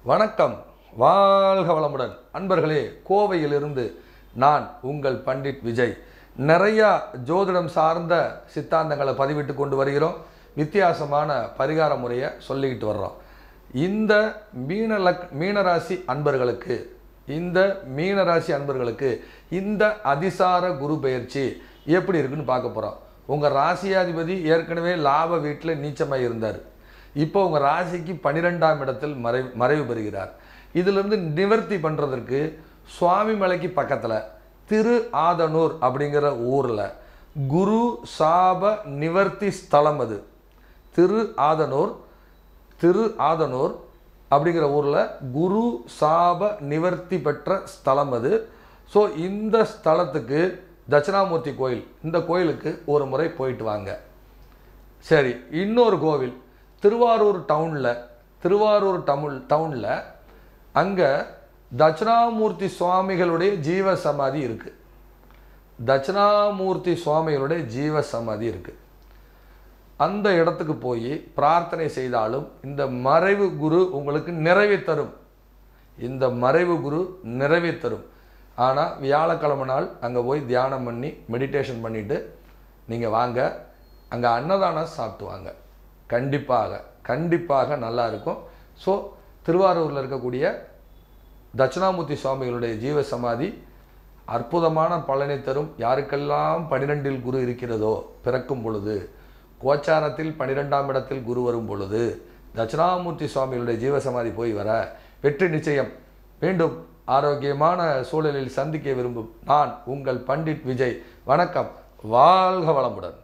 வணக்கம் வாழ்க வளமுடன் அன்பர்களே கோவையிலிருந்து நான் உங்கள் பண்டிட் விஜய் நிறையா ஜோதிடம் சார்ந்த சித்தாந்தங்களை பதிவிட்டு கொண்டு வருகிறோம் வித்தியாசமான பரிகார முறையை சொல்லிக்கிட்டு வர்றோம் இந்த மீனலக் மீனராசி அன்பர்களுக்கு இந்த மீனராசி அன்பர்களுக்கு இந்த அதிசார குரு பெயர்ச்சி எப்படி இருக்குன்னு பார்க்க போகிறோம் உங்கள் ராசியாதிபதி ஏற்கனவே லாப வீட்டில் நீச்சமாக இருந்தார் இப்போ உங்கள் ராசிக்கு பன்னிரெண்டாம் இடத்தில் மறை மறைவு பெறுகிறார் இதிலிருந்து நிவர்த்தி பண்ணுறதற்கு சுவாமிமலைக்கு பக்கத்தில் திரு ஆதனூர் அப்படிங்கிற ஊரில் குரு சாப நிவர்த்தி ஸ்தலம் அது திரு ஆதனூர் திரு ஆதனூர் அப்படிங்கிற ஊரில் குரு சாப நிவர்த்தி பெற்ற ஸ்தலம் அது ஸோ இந்த ஸ்தலத்துக்கு தட்சிணாமூர்த்தி கோயில் இந்த கோயிலுக்கு ஒரு முறை போயிட்டு வாங்க சரி இன்னொரு கோவில் திருவாரூர் டவுனில் திருவாரூர் டவுன் டவுனில் அங்கே தட்சிணாமூர்த்தி சுவாமிகளுடைய ஜீவ சமாதி இருக்குது தட்சிணாமூர்த்தி சுவாமிகளுடைய ஜீவ சமாதி இருக்குது அந்த இடத்துக்கு போய் பிரார்த்தனை செய்தாலும் இந்த மறைவு குரு உங்களுக்கு நிறைவை தரும் இந்த மறைவு குரு நிறைவை தரும் ஆனால் வியாழக்கிழமை நாள் அங்கே போய் தியானம் பண்ணி மெடிடேஷன் பண்ணிவிட்டு நீங்கள் வாங்க அங்கே அன்னதானம் சாப்பிட்டு வாங்க கண்டிப்பாக கண்டிப்பாக நல்லா இருக்கும் ஸோ திருவாரூரில் இருக்கக்கூடிய தட்சிணாமூர்த்தி சுவாமிகளுடைய ஜீவ சமாதி அற்புதமான பலனை தரும் யாருக்கெல்லாம் பனிரெண்டில் குரு இருக்கிறதோ பிறக்கும் பொழுது கோச்சாரத்தில் பனிரெண்டாம் இடத்தில் குரு வரும் பொழுது தட்சிணாமூர்த்தி சுவாமிகளுடைய ஜீவசமாதி போய் வர வெற்றி நிச்சயம் மீண்டும் ஆரோக்கியமான சூழலில் சந்திக்க விரும்பும் நான் உங்கள் பண்டிட் விஜய் வணக்கம் வாழ்க வளமுடன்